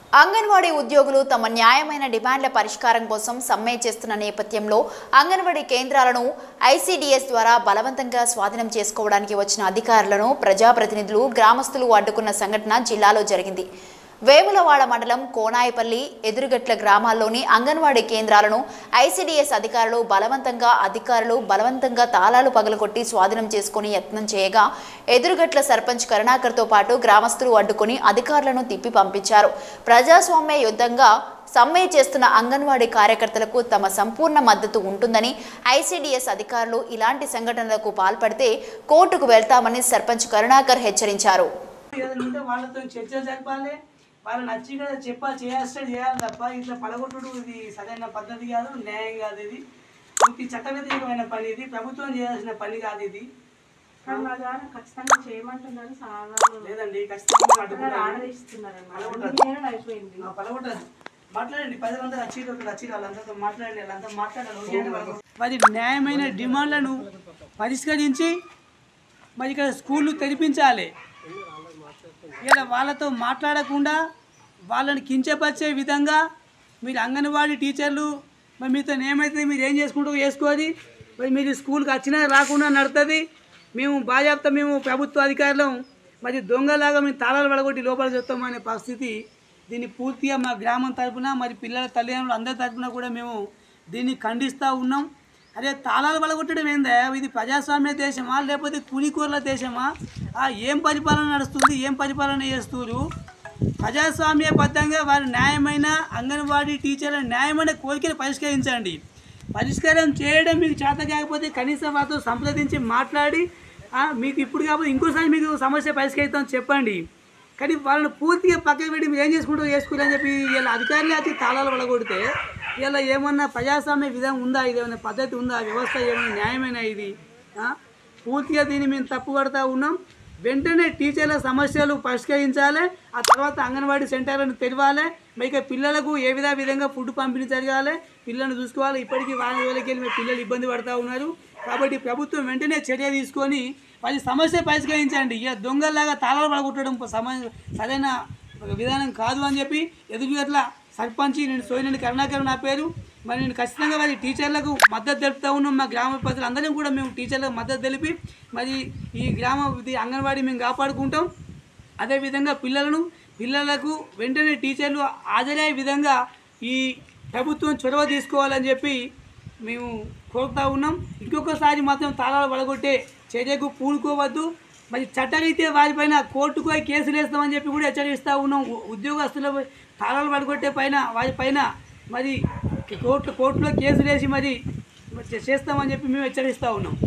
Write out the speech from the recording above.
అంగన్వాడీ ఉద్యోగులు తమ న్యాయమైన డిమాండ్ల పరిష్కారం కోసం సమ్మె చేస్తున్న నేపథ్యంలో అంగన్వాడీ కేంద్రాలను ఐసీడీఎస్ ద్వారా బలవంతంగా స్వాధీనం చేసుకోవడానికి వచ్చిన అధికారులను ప్రజాప్రతినిధులు గ్రామస్తులు అడ్డుకున్న సంఘటన జిల్లాలో జరిగింది వేములవాడ మండలం కోనాయిపల్లి ఎదురుగట్ల గ్రామాల్లోని అంగన్వాడీ కేంద్రాలను ఐసీడీఎస్ అధికారులు బలవంతంగా అధికారులు బలవంతంగా తాళాలు పగలగొట్టి స్వాధీనం చేసుకుని యత్నం చేయగా ఎదురుగట్ల సర్పంచ్ కరుణాకర్తో పాటు గ్రామస్తులు అడ్డుకుని అధికారులను తిప్పి పంపించారు ప్రజాస్వామ్య యుద్ధంగా సమ్మె చేస్తున్న అంగన్వాడీ కార్యకర్తలకు తమ సంపూర్ణ మద్దతు ఉంటుందని ఐసీడీఎస్ అధికారులు ఇలాంటి సంఘటనలకు పాల్పడితే కోర్టుకు వెళ్తామని సర్పంచ్ కరుణాకర్ హెచ్చరించారు ఏదైనా ఉంటే వాళ్ళతో చర్చలు జరపాలి వాళ్ళు నచ్చి కదా చెప్పాలి చేయాల్సి చేయాలి తప్ప ఇట్లా పడగొట్టుడు ఇది సరైన పద్ధతి కాదు న్యాయం కాదు ఇది ఇది చట్టవ్యతిరేకమైన పని ఇది ప్రభుత్వం చేయాల్సిన పని కాదు ఇది కానీ మా ద్వారా ఖచ్చితంగా చేయమంటున్నారు సాధారణ లేదండి ఖచ్చితంగా అడ్డుకుంటాను. ఆర్డర్ ఇస్తున్నారు అయిపోయింది ఆ పడగొట్టదు మాట్లాడండి ప్రజలందరూ వచ్చి వచ్చి వాళ్ళందరితో మాట్లాడండి వాళ్ళంతా మాట్లాడాలి ఓకేనా వాళ్ళు? మరి న్యాయమైన డిమాండ్లను పరిష్కరించి మరి ఇక్కడ స్కూళ్ళు తెరిపించాలి ఇలా వాళ్ళతో మాట్లాడకుండా వాళ్ళని కించపరిచే విధంగా మీరు అంగన్వాడీ టీచర్లు మరి మీతో ఏమైతే మీరు ఏం చేసుకుంటూ చేసుకోవాలి మరి మీరు స్కూల్కి వచ్చినా రాకుండా నడుతుంది మేము బాజాప్తా మేము ప్రభుత్వ అధికారులం మరి దొంగలాగా మేము తాళాలు పడగొట్టి లోపల చెప్తామనే పరిస్థితి దీన్ని పూర్తిగా మా గ్రామం తరపున మరి పిల్లల తల్లిదండ్రులు అందరి తరపున కూడా మేము దీన్ని ఖండిస్తూ ఉన్నాం అరే తాళాలు పడగొట్టడం ఏందా ఇది ప్రజాస్వామ్య దేశమా లేకపోతే కూలికూరల దేశమా ఆ ఏం పరిపాలన నడుస్తుంది ఏం పరిపాలన చేస్తున్నారు ప్రజాస్వామ్యబద్ధంగా వారి న్యాయమైన అంగన్వాడీ టీచర్ల న్యాయమైన కోరికలు పరిష్కరించండి పరిష్కారం చేయడం మీకు చేత కాకపోతే కనీసం వారితో సంప్రదించి మాట్లాడి ఆ, మీకు ఇప్పుడు కాకపోతే ఇంకోసారి మీకు సమస్య పరిష్కరిస్తాం చెప్పండి కానీ వాళ్ళని పూర్తిగా పక్కకు పెట్టి మీరు ఏం చేసుకుంటారో చేసుకోరని చెప్పి వీళ్ళ అధికారులే వచ్చి తాళాలు పడగొడితే వీళ్ళ ఏమన్నా ప్రజాస్వామ్య విధానం ఉందా ఇది ఏమైనా పద్ధతి ఉందా వ్యవస్థ ఏమైనా న్యాయమైన ఇది ఆ? పూర్తిగా దీన్ని మేము తప్పు పడతా ఉన్నాం వెంటనే టీచర్ల సమస్యలు పరిష్కరించాలి ఆ తర్వాత అంగన్వాడీ సెంటర్లను తెరవాలి మీకు పిల్లలకు ఏ విధ విధంగా ఫుడ్ పంపిణీ జరగాలి పిల్లల్ని చూసుకోవాలి ఇప్పటికీ వారం రోజులకి వెళ్ళి మీ పిల్లలు ఇబ్బంది పడుతూ ఉన్నారు కాబట్టి ప్రభుత్వం వెంటనే చర్య తీసుకొని వాళ్ళ సమస్య పరిష్కరించండి ఇక దొంగల్లాగా తాళాలు పడగొట్టడం సమ సరైన విధానం కాదు అని చెప్పి ఎదురుగట్ల సర్పంచి నేను సోయినండి కరుణాకర్ నా పేరు మరి నేను ఖచ్చితంగా మరి టీచర్లకు మద్దతు తెలుపుతా ఉన్నాం మా గ్రామ ప్రజలందరం కూడా మేము టీచర్లకు మద్దతు తెలిపి మరి ఈ గ్రామ ఇది అంగన్వాడీ మేము కాపాడుకుంటాం అదేవిధంగా పిల్లలను పిల్లలకు వెంటనే టీచర్లు హాజరయ్యే విధంగా ఈ ప్రభుత్వం చొరవ తీసుకోవాలని చెప్పి మేము కోరుతా ఉన్నాం ఇంకొకసారి మాత్రం తాళాలు పడగొట్టే చర్యకు పూనుకోవద్దు మరి చట్టరీత్యా వారిపైన కోర్టుకు పోయి కేసులు వేస్తామని చెప్పి కూడా హెచ్చరిస్తూ ఉన్నాం ఉ- ఉద్యోగస్తుల తాళాలు పడగొట్టే పైన వారిపైన మరి కోర్టు కోర్టులో కేసులు వేసి మరి చేస్తామని చెప్పి మేము హెచ్చరిస్తూ ఉన్నాం